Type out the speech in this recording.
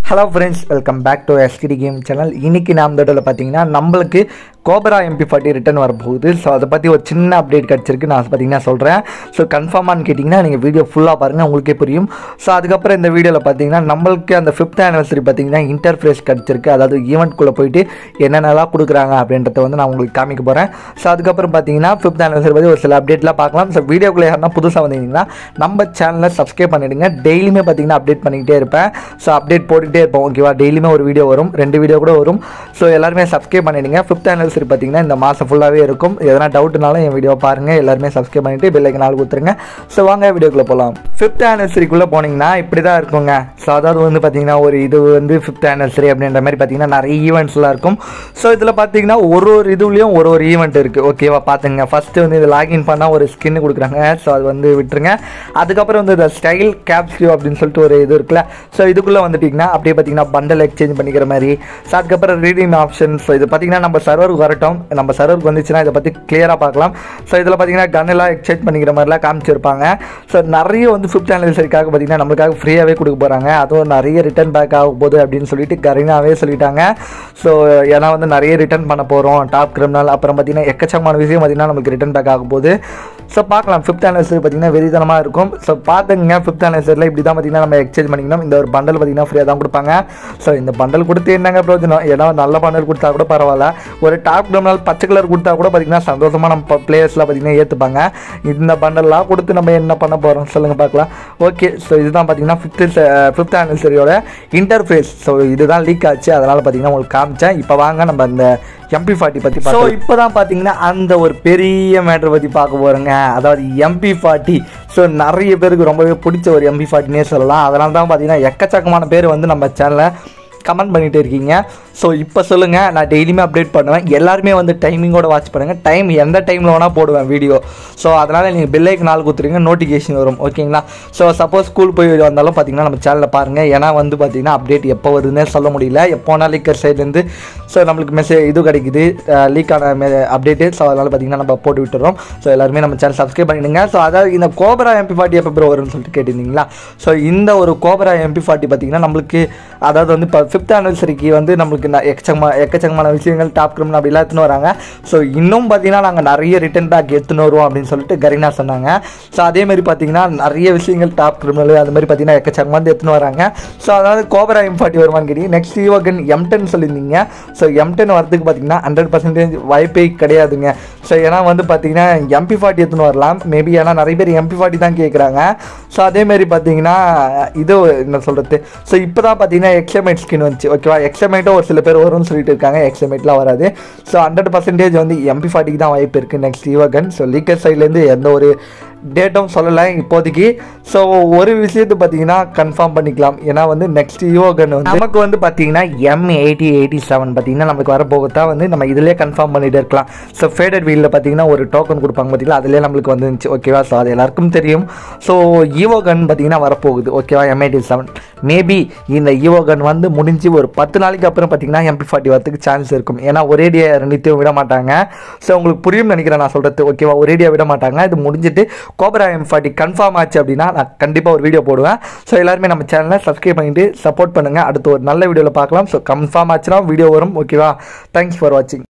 hello friends welcome back to எஸ்கிடி game channel இன்னைக்கு நாம் தடவில் பார்த்தீங்கன்னா நம்மளுக்கு கோபரா எம்பி ஃபார்ட்டி ரிட்டன் வரப்போகுது ஸோ அதை பற்றி ஒரு சின்ன அப்டேட் கிடச்சிருக்கு நான் பார்த்தீங்கன்னா சொல்கிறேன் ஸோ கன்ஃபார்மானு கேட்டிங்கன்னா நீங்கள் வீடியோ ஃபுல்லாக பாருங்கள் உங்களுக்கே புரியும் ஸோ அதுக்கப்புறம் இந்த வீடியோவில் பார்த்தீங்கன்னா நம்மளுக்கு அந்த ஃபிஃப்த் ஆனிவர்சரி பார்த்தீங்கன்னா இன்டர்ஃபேஸ் கிடச்சிருக்கு அதாவது ஈவெண்ட்குள்ளே போயிட்டு என்னென்னலாம் கொடுக்குறாங்க அப்படின்றத வந்து நான் உங்களுக்கு காமிக்க போகிறேன் ஸோ அதுக்கப்புறம் பார்த்தீங்கன்னா ஃபிஃப்த் ஆனிவர்சரி பற்றி ஒரு சில அப்டேட்லாம் பார்க்கலாம் ஸோ வீடியோக்குள்ளே யாருன்னா புதுசாக வந்தீங்கன்னா நம்ம சேனலை சப்ஸ்கிரைப் பண்ணிவிடுங்க டெய்லியுமே பார்த்தீங்கன்னா அப்டேட் பண்ணிக்கிட்டே இருப்பேன் ஸோ அப்டேட் போட்டுக்கிட்டே இருப்போம் ஓகேவா டெய்லியுமே ஒரு வீடியோ வரும் ரெண்டு வீடியோ கூட வரும் ஸோ எல்லாருமே சப்ஸ்கிரைப் பண்ணிடுங்க ஃபிஃப்த் ஆனிவர்சரி பார்த்தீங்கன்னா இந்த மாதம் ஃபுல்லாகவே இருக்கும் எதனா டவுட்னாலும் என் வீடியோ பாருங்கள் எல்லாருமே சப்ஸ்கிரைப் பண்ணிட்டு பெல்லைக்கு நாள் கொடுத்துருங்க ஸோ வாங்க வீடியோக்குள்ளே போகலாம் ஃபிஃப்த் ஆனிவர்சரிக்குள்ளே போனீங்கன்னா இப்படி தான் இருக்குங்க ஸோ அதாவது வந்து பார்த்தீங்கன்னா ஒரு இது வந்து ஃபிஃப்த் ஆனிவர்சரி அப்படின்ற மாதிரி பார்த்தீங்கன்னா நிறைய ஈவெண்ட்ஸ்லாம் இருக்கும் ஸோ இதில் பார்த்தீங்கன்னா ஒரு ஒரு இதுலேயும் ஒரு ஒரு ஈவெண்ட் இருக்குது ஓகேவா பார்த்துங்க ஃபஸ்ட்டு வந்து இது லாகின் பண்ணால் ஒரு ஸ்கின் கொடுக்குறாங்க ஸோ அது வந்து விட்டுருங்க அதுக்கப்புறம் வந்து இந்த ஸ்டைல் கேப்ஸ்டியூ அப்படின்னு சொல்லிட்டு ஒரு இது இருக்குல்ல ஸோ இதுக்குள்ளே வந்துட்டிங்கன்னா அப்படியே பார்த்தீங்கன்னா பண்டல் எக்ஸ்சேஞ்ச் பண்ணிக்கிற மாதிரி ஸோ அதுக்கப்புறம் ரீடிங் ஆப்ஷன் ஸோ இது பார்த்தீங்கன்னா நம்ம சர்வருக்கு வரட்டும் நம்ம சர்வருக்கு வந்துச்சுன்னா இதை பற்றி கிளியராக பார்க்கலாம் ஸோ இதில் பார்த்தீங்கன்னா கன்னெல்லாம் எக்ஸ்சேஞ்ச் பண்ணிக்கிற மாதிரிலாம் காமிச்சிருப்பாங்க ஸோ நிறைய வந்து ஃபிஃப்த் ஆனிவர்சரிக்காக பார்த்தீங்கன்னா நம்மளுக்காக ஃப்ரீயாகவே கொடுக்க போகிறாங்க அதுவும் நிறைய ரிட்டர்ன் பேக் ஆக போகுது அப்படின்னு சொல்லிட்டு கரீனாவே சொல்லிட்டாங்க ஸோ ஏன்னா வந்து நிறைய ரிட்டர்ன் பண்ண போகிறோம் டாப் கிரிமினல் அப்புறம் பார்த்தீங்கன்னா எக்கச்சக்கமான விஷயம் பார்த்தீங்கன்னா நமக்கு ரிட்டர்ன் பேக் ஆக போகுது ஸோ பார்க்கலாம் ஃபிஃப்த் ஆனிவர்சரி பார்த்தீங்கன்னா வெறித்தனமாக இருக்கும் ஸோ பார்த்துங்க ஃபிஃப்த் ஆனிவர்சரியில் இப்படி தான் பார்த்தீங்கன்னா நம்ம எக்ஸ்சேஞ்ச் பண்ணிக்கணும் இந்த ஒரு பண்டல் பார்த்தீங்கன்னா ஃப்ரீயாக தான் கொடுப்பாங்க ஸோ இந்த பண்டல் கொடுத்து என்னங்க பிரயோஜனம் ஏன்னா நல்ல பண்டல் கொடுத்தா கூட பரவாயில்ல ஒரு டாப் கிரிமினல் பச்சை கலர் கொடுத்தா கூட பார்த்தீங்கன்னா சந்தோஷமாக நம்ம பிளேயர்ஸ்லாம் பார்த்தீங்கன்னா ஏற்றுப்பாங்க இந்த பண்டல்லாம் கொடுத்து நம்ம என்ன பண்ண போகிறோம் சொல்லுங்கள் பார்க்கலாம் ஓகே ஸோ இதுதான் பார்த்தீங்கன்னா ஃபிஃப்த்து ஃபிஃப்த் ஆனிவர்சரியோட இன்டர்ஃபேஸ் ஸோ இதுதான் லீக் ஆச்சு அதனால் பார்த்தீங்கன்னா உங்களுக்கு காமிச்சேன் இப்போ வாங்க நம்ம அந்த எம்பி ஃபார்ட்டி பற்றி ஸோ இப்போ தான் பார்த்தீங்கன்னா அந்த ஒரு பெரிய மேட்ரு பற்றி பார்க்க போகிறோங்க அதாவது எம்பி ஃபார்ட்டி ஸோ நிறைய பேருக்கு ரொம்பவே பிடிச்ச ஒரு எம்பி ஃபார்ட்டினே சொல்லலாம் அதனால தான் பார்த்தீங்கன்னா எக்கச்சக்கமான பேர் வந்து நம்ம சேனலை கமெண்ட் பண்ணிகிட்டே இருக்கீங்க ஸோ இப்போ சொல்லுங்கள் நான் டெய்லியுமே அப்டேட் பண்ணுவேன் எல்லாருமே வந்து டைமிங்கோட வாட்ச் பண்ணுங்கள் டைம் எந்த டைமில் வேணால் போடுவேன் வீடியோ ஸோ அதனால் நீங்கள் பெல்லைக்கு நாள் கொடுத்துருங்க நோட்டிஃபிகேஷன் வரும் ஓகேங்களா ஸோ சப்போஸ் ஸ்கூல் போய் வந்தாலும் பார்த்தீங்கன்னா நம்ம சேனலில் பாருங்கள் ஏன்னா வந்து பார்த்தீங்கன்னா அப்டேட் எப்போ வருதுன்னே சொல்ல முடியல எப்போனா லீக்கர் சைட்லேருந்து ஸோ நம்மளுக்கு மெசேஜ் இது கிடைக்குது லீக்கான அப்டேட்டு ஸோ அதனால் பார்த்தீங்கன்னா நம்ம போட்டு விட்டுறோம் ஸோ எல்லாருமே நம்ம சேனல் சப்ஸ்கிரைப் பண்ணிடுங்க ஸோ அதாவது இந்த கோபரா எம்பி ஃபார்ட்டி எப்போ ப்ரோ வரும்னு சொல்லிட்டு கேட்டிருந்தீங்களா ஸோ இந்த ஒரு கோபரா எம்பி ஃபார்ட்டி பார்த்தீங்கன்னா நம்மளுக்கு அதாவது வந்து இப்போ ஃபிஃப்த் ஆனிவர்சரிக்கு வந்து நம்மளுக்கு நான் எக்கச்சக்கமா எக்கச்சக்கமான விஷயங்கள் டாப் கிரிமினல் அப்படிலாம் எடுத்துன்னு வராங்க ஸோ இன்னும் பார்த்தீங்கன்னா நாங்கள் நிறைய ரிட்டன் பேக் எடுத்துன்னு வருவோம் அப்படின்னு சொல்லிட்டு கரீனா சொன்னாங்க ஸோ அதேமாதிரி பார்த்தீங்கன்னா நிறைய விஷயங்கள் டாப் கிரிமினல் அந்த மாதிரி பார்த்தீங்கன்னா எக்கச்சக்கமாக வந்து எடுத்துன்னு வராங்க ஸோ அதாவது கோபரா எம் ஃபார்ட்டி வருமான்னு கேட்டீங்க நெக்ஸ்ட் ஈவோகன் எம் டென் சொல்லியிருந்தீங்க ஸோ எம் டென் வரதுக்கு பார்த்தீங்கன்னா ஹண்ட்ரட் பர்சன்டேஜ் வாய்ப்பே கிடையாதுங்க ஸோ ஏன்னா வந்து பார்த்தீங்கன்னா எம்பி ஃபார்ட்டி எடுத்துன்னு வரலாம் மேபி ஏன்னா நிறைய பேர் எம்பி ஃபார்ட்டி தான் கேட்குறாங்க ஸோ அதேமாரி பார்த்தீங்கன்னா இது என்ன சொல்கிறது ஸோ இப்போ தான் பார்த்தீங்கன்னா எக்ஸமேட் ஸ்கின் வந்துச்சு ஓகேவா எக்ஸமேட்டும் ஒரு சில பேர் வரும்னு சொல்லிட்டு இருக்காங்க எக்ஸமேட்லாம் வராது ஸோ ஹண்ட்ரட் பர்சன்டேஜ் வந்து எம்பி ஃபார்ட்டிக்கு தான் வாய்ப்பு இருக்குது நெக்ஸ்ட் ஈவகன் ஸோ லீக்கர் சைட்லேருந்து எந்த ஒரு டேட்டும் சொல்லலை இப்போதைக்கு ஸோ ஒரு விஷயத்தை பார்த்தீங்கன்னா கன்ஃபார்ம் பண்ணிக்கலாம் ஏன்னா வந்து நெக்ஸ்ட் யோகன் வந்து நமக்கு வந்து பார்த்தீங்கன்னா எம் எயிட்டி எயிட்டி செவன் பார்த்தீங்கன்னா நமக்கு வரப்போகத்தா வந்து நம்ம இதிலே கன்ஃபார்ம் பண்ணிட்டு இருக்கலாம் ஸோ ஃபேடட் வீலில் பார்த்தீங்கன்னா ஒரு டோக்கன் கொடுப்பாங்க பார்த்தீங்களா அதிலே நம்மளுக்கு வந்துருந்துச்சு ஓகேவா ஸோ அது எல்லாருக்கும் தெரியும் ஸோ ஈவோகன் பார்த்தீங்கன்னா வரப்போகுது ஓகேவா எம் எயிட்டி செவன் மேபி இந்த ஈவோகன் வந்து முடிஞ்சு ஒரு பத்து நாளைக்கு அப்புறம் பார்த்தீங்கன்னா எம்பி ஃபார்ட்டி வரதுக்கு சான்ஸ் இருக்கும் ஏன்னா ஒரேடியா ரெண்டுத்தையும் விட மாட்டாங்க ஸோ உங்களுக்கு புரியும் நினைக்கிறேன் நான் சொல்கிறது ஓகேவா ஒரேடியா விட மாட்டாங்க இது முடிஞ்சிட்டு கோபரா எம் ஃபார்ட்டி கன்ஃபார்ம் ஆச்சு அப்படின்னா நான் கண்டிப்பாக ஒரு வீடியோ போடுவேன் ஸோ எல்லாருமே நம்ம சேனலை சப்ஸ்கிரைப் பண்ணிட்டு சப்போர்ட் பண்ணுங்கள் அடுத்து ஒரு நல்ல வீடியோவில் பார்க்கலாம் ஸோ கன்ஃபார்ம் ஆச்சுன்னா வீடியோ வரும் ஓகேவா தேங்க்ஸ் ஃபார் வாட்சிங்